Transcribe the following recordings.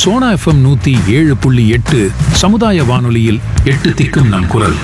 Sona FM நூத்தி ஏழு புள்ளி எட்டு சமுதாய வானொலியில் எட்டு திக்கும் நம் குரல்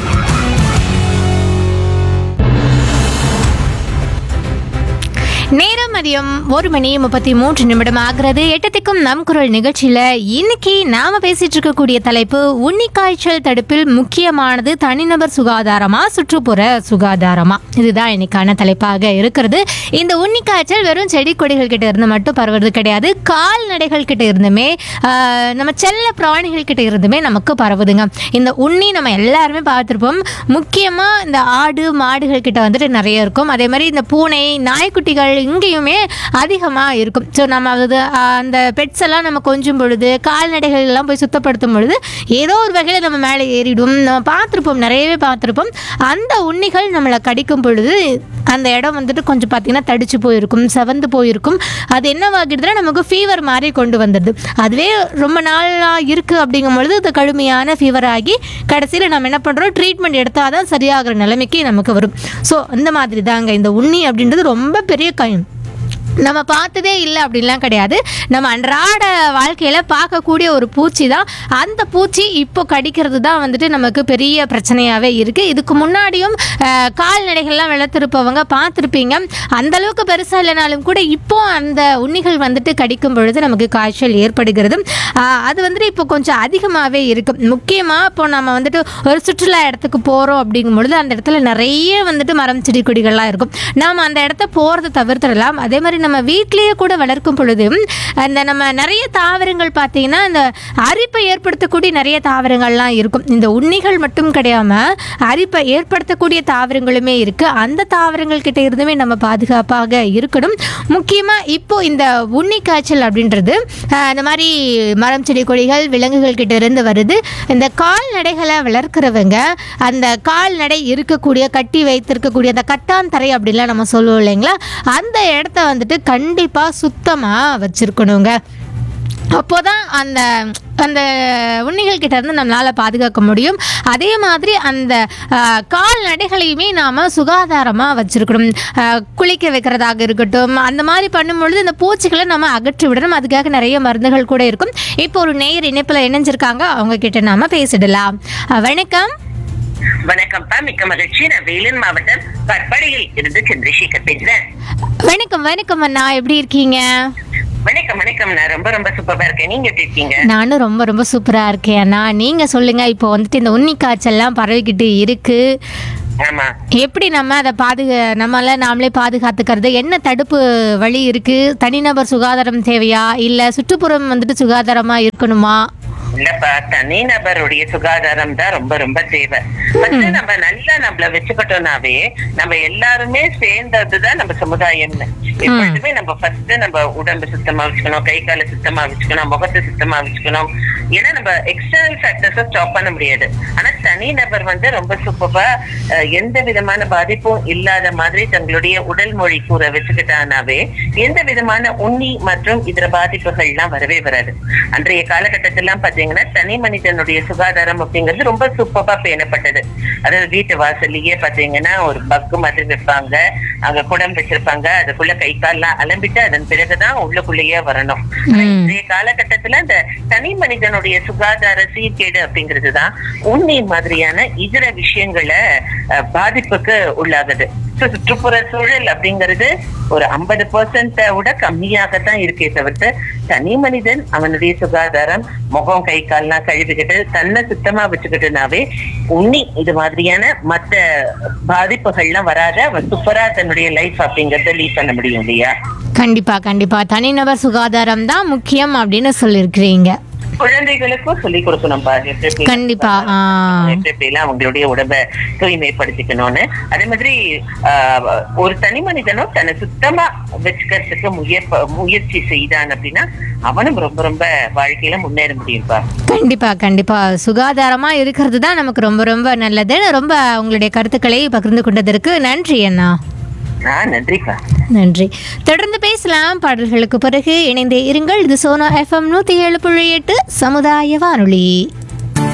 நேரம் மதியம் ஒரு மணி முப்பத்தி மூன்று நிமிடம் ஆகிறது எட்டத்துக்கும் நம் குரல் நிகழ்ச்சியில இன்னைக்கு நாம பேசிட்டு இருக்கக்கூடிய தலைப்பு உன்னிக்காய்ச்சல் தடுப்பில் முக்கியமானது தனிநபர் சுகாதாரமா சுற்றுப்புற சுகாதாரமா இதுதான் இன்னைக்கான தலைப்பாக இருக்கிறது இந்த உன்னிக்காய்ச்சல் வெறும் செடி கொடிகள் கிட்ட இருந்து மட்டும் பரவுறது கிடையாது கால்நடைகள் கிட்ட இருந்துமே ஆஹ், நம்ம செல்ல பிராணிகள் கிட்ட இருந்துமே நமக்கு பரவுதுங்க இந்த உண்ணி நம்ம எல்லாருமே பார்த்துருப்போம் முக்கியமாக இந்த ஆடு மாடுகள் கிட்ட வந்துட்டு நிறைய இருக்கும் அதே மாதிரி இந்த பூனை நாய்க்குட்டிகள் இங்கேயுமே அதிகமாக இருக்கும் ஸோ நம்ம அது ஆஹ், அந்த பெட்ஸ் எல்லாம் நம்ம கொஞ்சம் பொழுது கால்நடைகள் எல்லாம் போய் சுத்தப்படுத்தும் பொழுது ஏதோ ஒரு வகையில் நம்ம மேலே ஏறிடும் நம்ம பார்த்துருப்போம் நிறையவே பார்த்துருப்போம் அந்த உண்ணிகள் நம்மளை கடிக்கும் பொழுது அந்த இடம் வந்துட்டு கொஞ்சம் பார்த்தீங்கன்னா தடிச்சு போயிருக்கும் செவந்து போயிருக்கும் அது என்னவாகிடுதுன்னா நமக்கு ஃபீவர் மாதிரி கொண்டு வந்துடுது அதுவே ரொம்ப நாளாக இருக்குது அப்படிங்கும் பொழுது அது கடுமையான ஃபீவர் ஆகி கடைசியில் நம்ம என்ன பண்ணுறோம் ட்ரீட்மெண்ட் எடுத்தால் தான் சரியாகிற நிலைமைக்கு நமக்கு வரும் ஸோ அந்த மாதிரி தாங்க இந்த உண்ணி அப்படின்றது ரொம்ப பெரிய கயம் நம்ம பார்த்ததே இல்லை அப்படின்லாம் கிடையாது நம்ம அன்றாட வாழ்க்கையில் பார்க்கக்கூடிய ஒரு பூச்சி தான் அந்த பூச்சி இப்போ கடிக்கிறது தான் வந்துட்டு நமக்கு பெரிய பிரச்சனையாகவே இருக்குது இதுக்கு முன்னாடியும் அஹ், கால்நடைகள்லாம் வளர்த்துருப்பவங்க பார்த்துருப்பீங்க அந்த அளவுக்கு பெருசாக இல்லைனாலும் கூட இப்போ அந்த உண்ணிகள் வந்துட்டு கடிக்கும் பொழுது நமக்கு காய்ச்சல் ஏற்படுகிறது அஹ், அது வந்துட்டு இப்போ கொஞ்சம் அதிகமாகவே இருக்குது முக்கியமாக இப்போ நம்ம வந்துட்டு ஒரு சுற்றுலா இடத்துக்கு போகிறோம் அப்படிங்கும் பொழுது அந்த இடத்துல நிறைய வந்துட்டு மரம் செடி கொடிகள்லாம் இருக்கும் நாம் அந்த இடத்த போகிறத தவிர்த்திடலாம் அதே மாதிரி நம்ம வீட்டிலேயே கூட வளர்க்கும் பொழுது அந்த நம்ம நிறைய தாவரங்கள் பார்த்தீங்கன்னா இந்த அரிப்பை ஏற்படுத்தக்கூடிய நிறைய தாவரங்கள்லாம் இருக்கும் இந்த உண்ணிகள் மட்டும் கிடையாமல் அரிப்பை ஏற்படுத்தக்கூடிய தாவரங்களுமே இருக்குது அந்த தாவரங்கள் கிட்ட இருந்துமே நம்ம பாதுகாப்பாக இருக்கணும் முக்கியமாக இப்போ இந்த உண்ணி காய்ச்சல் அப்படின்றது அஹ், இந்த மாதிரி மரம் செடி கொடிகள் விலங்குகள் கிட்ட இருந்து வருது இந்த கால்நடைகளை வளர்க்குறவங்க அந்த கால்நடை இருக்கக்கூடிய கட்டி வைத்திருக்கக்கூடிய அந்த கட்டாந்தரை அப்படிலாம் நம்ம சொல்லுவோம் இல்லைங்களா அந்த இடத்த வந்துட்டு கண்டிப்பாக சுத்தமாக வச்சுருக்கணுங்க அப்போதான் அந்த அந்த உண்ணிகள் கிட்ட இருந்து நம்மளால் பாதுகாக்க முடியும் அதே மாதிரி அந்த ஆஹ், கால்நடைகளையுமே நாம் சுகாதாரமாக வச்சுருக்கணும் குளிக்க வைக்கிறதாக இருக்கட்டும் அந்த மாதிரி பண்ணும்பொழுது இந்த பூச்சிகளை நம்ம அகற்றி விடணும் அதுக்காக நிறைய மருந்துகள் கூட இருக்கும் இப்போ ஒரு நேர் இணைப்பில் இணைஞ்சிருக்காங்க அவங்க கிட்ட நாம பேசிடலாம் ஆஹ், வணக்கம் வணக்கம்ப்பா மிக்க மகிழ்ச்சி நான் வேலூர் மாவட்டம் கட்பாடியில் இருந்து சந்திரசேகர் பேசுறேன் வணக்கம் வணக்கம் அண்ணா எப்படி இருக்கீங்க வணக்கம் வணக்கம் நான் ரொம்ப ரொம்ப சூப்பரா இருக்கேன் நீங்க எப்படி இருக்கீங்க நானும் ரொம்ப ரொம்ப சூப்பராக இருக்கேன் அண்ணா நீங்கள் சொல்லுங்கள் இப்போ வந்துட்டு இந்த உண்ணி காய்ச்சல்லாம் பரவிக்கிட்டு இருக்குது ஆமா எப்படி நம்ம அதை பாதுகா நம்மள நாமளே பாதுகாத்துக்கிறது என்ன தடுப்பு வழி இருக்கு தனிநபர் சுகாதாரம் தேவையா இல்ல சுற்றுப்புறம் வந்துட்டு சுகாதாரமா இருக்கணுமா இல்லப்பா தனிநபருடைய சுகாதாரம் தான் ரொம்ப ரொம்ப தேவை ஃபர்ஸ்ட் நம்ம நல்லா நம்மள வச்சுக்கிட்டோம்னாவே நம்ம எல்லாருமே சேர்ந்ததுதான் நம்ம சமுதாயம் எப்பொழுதுமே நம்ம ஃபர்ஸ்ட் நம்ம உடம்பு சுத்தமா வச்சுக்கணும் கை காலை சுத்தமா வச்சுக்கணும் முகத்தை சுத்தமா வச்சுக்கணும் ஏன்னா நம்ம எக்ஸ்டர்னல் ஃபேக்டர்ஸை ஸ்டாப் பண்ண முடியாது ஆனா தனிநபர் வந்து ரொம்ப சூப்பரா அஹ், எந்த விதமான பாதிப்பும் இல்லாத மாதிரி தங்களுடைய உடல் மொழி கூற வச்சுக்கிட்டானாவே எந்த விதமான உண்ணி மற்றும் இதர பாதிப்புகள்லாம் வரவே வராது அன்றைய காலகட்டத்திலாம் பாத்தீங்கன்னா தனி மனிதனுடைய சுகாதாரம் அப்படிங்கிறது ரொம்ப சூப்பரா பேணப்பட்டது அதாவது வீட்டு வாசல்லையே பாத்தீங்கன்னா ஒரு பக்கு மாதிரி வைப்பாங்க அங்க குடம் வச்சிருப்பாங்க அதுக்குள்ள கை கால்லாம் அலம்பிட்டு அதன் பிறகுதான் உள்ளுக்குள்ளேயே வரணும் ஆனா இன்றைய காலகட்டத்துல இந்த தனி மனிதனுடைய சுகாதார சீர்கேடு அப்படிங்கிறது தான் உண்ணி மாதிரியான இதர விஷயங்களை அஹ், பாதிப்புக்கு உள்ளாகுது So, சுற்றுப்புற சூழல் அப்படிங்கிறது ஒரு ஐம்பது பர்சன்ட விட கம்மியாகத்தான் இருக்கே தவிர்த்து தனி மனிதன் அவனுடைய சுகாதாரம் முகம் கை கால்லாம் கழுவிக்கிட்டு தன்னை சுத்தமா வச்சுக்கிட்டுனாவே உண்ணி இது மாதிரியான மத்த பாதிப்புகள்லாம் வராத அவன் சூப்பரா தன்னுடைய லைஃப் அப்படிங்கறத லீட் பண்ண முடியும் இல்லையா கண்டிப்பா கண்டிப்பா தனிநபர் சுகாதாரம் தான் முக்கியம் அப்படின்னு சொல்லியிருக்கிறீங்க குழந்தைகளுக்கும் சொல்லி கொடுக்கணும் பாரு எப்படி எப்படி கண்டிப்பா, ஆ. எப்படி எப்படிலாம் அவங்களுடைய உடம்ப தூய்மைப்படுத்திக்கணும்னு அதே மாதிரி ஆஹ், ஒரு தனி மனிதனும் தன்னை சுத்தமா வச்சுக்கிறதுக்கு முயற்ப முயற்சி செய்தான் அப்படின்னா அவனும் ரொம்ப ரொம்ப வாழ்க்கையில முன்னேற முடியும்பா கண்டிப்பா கண்டிப்பா சுகாதாரமா இருக்கிறது தான் நமக்கு ரொம்ப ரொம்ப நல்லது ரொம்ப உங்களுடைய கருத்துக்களை பகிர்ந்து கொண்டதற்கு நன்றி அண்ணா ஆஹ் நன்றிப்பா நன்றி தொடர்ந்து பேசலாம் பாடல்களுக்கு பிறகு இணைந்தே இருங்கள் இது சோனா எஃப்எம் நூத்தி ஏழு புள்ளி எட்டு சமுதாய வானொலி